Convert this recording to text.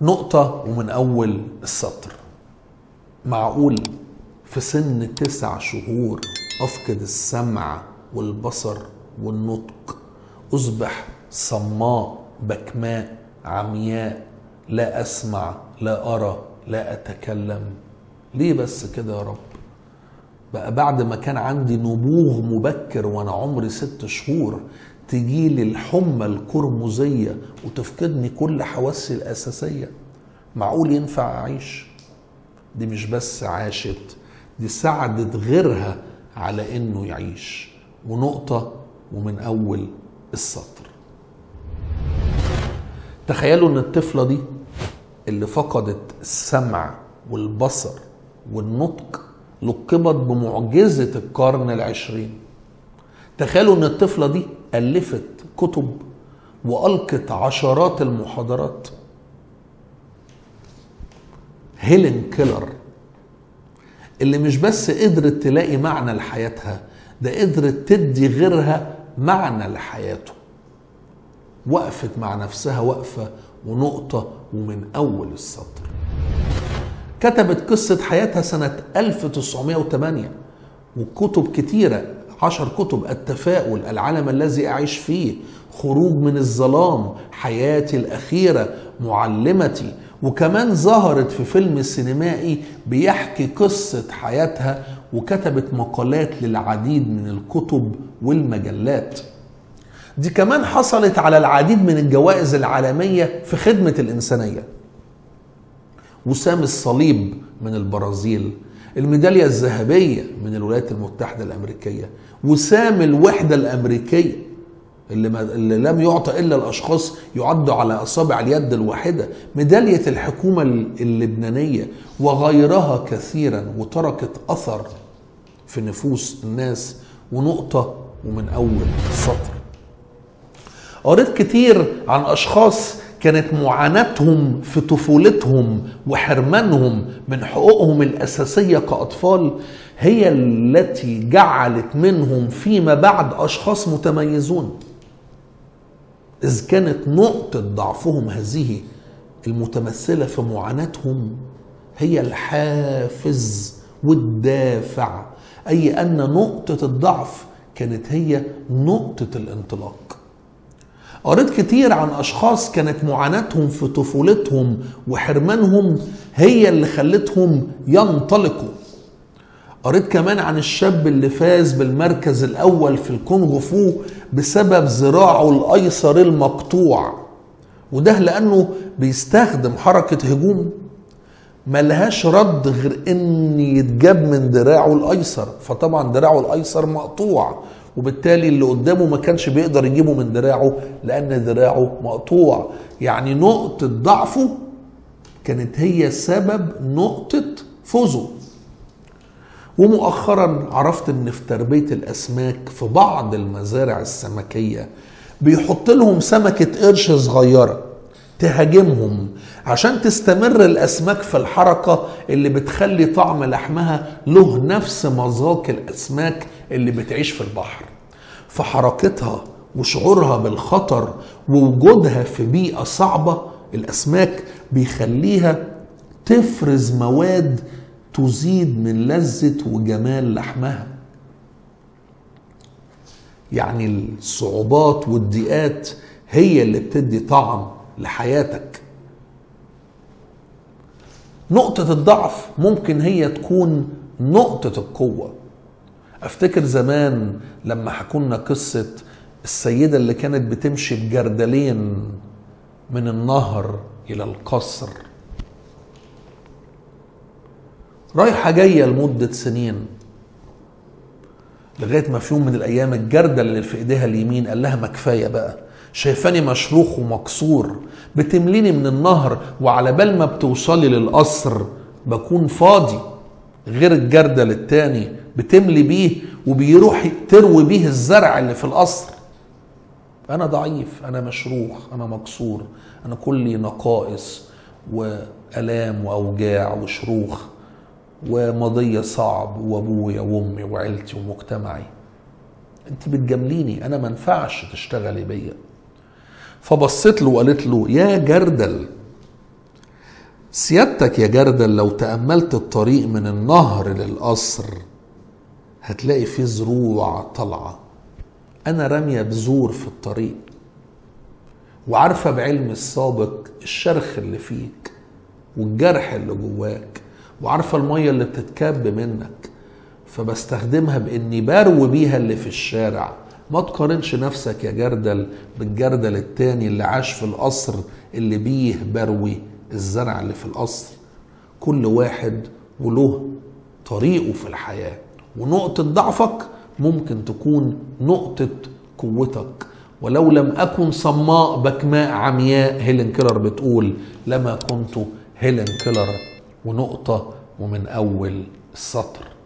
نقطة ومن أول السطر معقول في سن تسع شهور أفقد السمع والبصر والنطق أصبح صماء بكماء عمياء لا أسمع لا أرى لا أتكلم ليه بس كده يا رب بقى بعد ما كان عندي نبوغ مبكر وانا عمري ست شهور تجيلي الحمى القرمزية وتفقدني كل حواسي الأساسية معقول ينفع أعيش دي مش بس عاشت دي ساعدت غيرها على إنه يعيش ونقطة ومن أول السطر تخيلوا إن الطفلة دي اللي فقدت السمع والبصر والنطق لقبت بمعجزة القرن العشرين تخيلوا ان الطفلة دي ألفت كتب وألقت عشرات المحاضرات هيلين كيلر اللي مش بس قدرت تلاقي معنى لحياتها ده قدرت تدي غيرها معنى لحياته وقفت مع نفسها وقفة ونقطة ومن أول السطر كتبت قصة حياتها سنة 1908 وكتب كتيرة عشر كتب التفاؤل العالم الذي أعيش فيه خروج من الظلام حياتي الأخيرة معلمتي وكمان ظهرت في فيلم سينمائي بيحكي قصة حياتها وكتبت مقالات للعديد من الكتب والمجلات دي كمان حصلت على العديد من الجوائز العالمية في خدمة الإنسانية وسام الصليب من البرازيل الميدالية الذهبية من الولايات المتحدة الأمريكية وسام الوحدة الأمريكية اللي, ما اللي لم يعطى إلا الأشخاص يعدوا على أصابع اليد الواحدة ميدالية الحكومة اللبنانية وغيرها كثيرا وتركت أثر في نفوس الناس ونقطة ومن أول السطر قريت كتير عن أشخاص كانت معاناتهم في طفولتهم وحرمانهم من حقوقهم الاساسيه كاطفال هي التي جعلت منهم فيما بعد اشخاص متميزون اذ كانت نقطه ضعفهم هذه المتمثله في معاناتهم هي الحافز والدافع اي ان نقطه الضعف كانت هي نقطه الانطلاق قريت كتير عن اشخاص كانت معاناتهم في طفولتهم وحرمانهم هي اللي خلتهم ينطلقوا قريت كمان عن الشاب اللي فاز بالمركز الاول في الكونغ فو بسبب ذراعه الايسر المقطوع وده لانه بيستخدم حركه هجوم ملهاش رد غير ان يتجاب من دراعه الايسر فطبعا دراعه الايسر مقطوع وبالتالي اللي قدامه ما كانش بيقدر يجيبه من دراعه لان دراعه مقطوع يعني نقطة ضعفه كانت هي سبب نقطة فوزه ومؤخرا عرفت ان في تربية الاسماك في بعض المزارع السمكية بيحط لهم سمكة قرش صغيرة تهاجمهم عشان تستمر الاسماك في الحركة اللي بتخلي طعم لحمها له نفس مذاق الاسماك اللي بتعيش في البحر فحركتها وشعورها بالخطر ووجودها في بيئة صعبة الأسماك بيخليها تفرز مواد تزيد من لذة وجمال لحمها يعني الصعوبات والضيقات هي اللي بتدي طعم لحياتك نقطة الضعف ممكن هي تكون نقطة القوة افتكر زمان لما حكولنا قصة السيدة اللي كانت بتمشي بجردلين من النهر إلى القصر رايحة جاية لمدة سنين لغاية ما في يوم من الأيام الجردل اللي في إيديها اليمين قال لها ما كفاية بقى شايفاني مشروخ ومكسور بتمليني من النهر وعلى بال ما بتوصلي للقصر بكون فاضي غير الجردل التاني بتملي بيه وبيروح تروي بيه الزرع اللي في القصر انا ضعيف انا مشروخ انا مكسور انا كلي نقائص والام واوجاع وشروخ ومضي صعب وابويا وامي وعيلتي ومجتمعي انت بتجامليني انا ما ينفعش تشتغلي بيا فبصيت له وقالت له يا جردل سيادتك يا جردل لو تأملت الطريق من النهر للقصر هتلاقي فيه زروع طالعة أنا رامية بذور في الطريق وعارفة بعلم السابق الشرخ اللي فيك والجرح اللي جواك وعارفة المية اللي بتتكب منك فبستخدمها بإني بروي بيها اللي في الشارع ما تقارنش نفسك يا جردل بالجردل التاني اللي عاش في القصر اللي بيه بروي الزرع اللي في القصر كل واحد وله طريقه في الحياة ونقطة ضعفك ممكن تكون نقطة قوتك ولو لم أكن صماء بكماء عمياء هيلين كيلر بتقول لما كنت هيلين كيلر ونقطة ومن أول السطر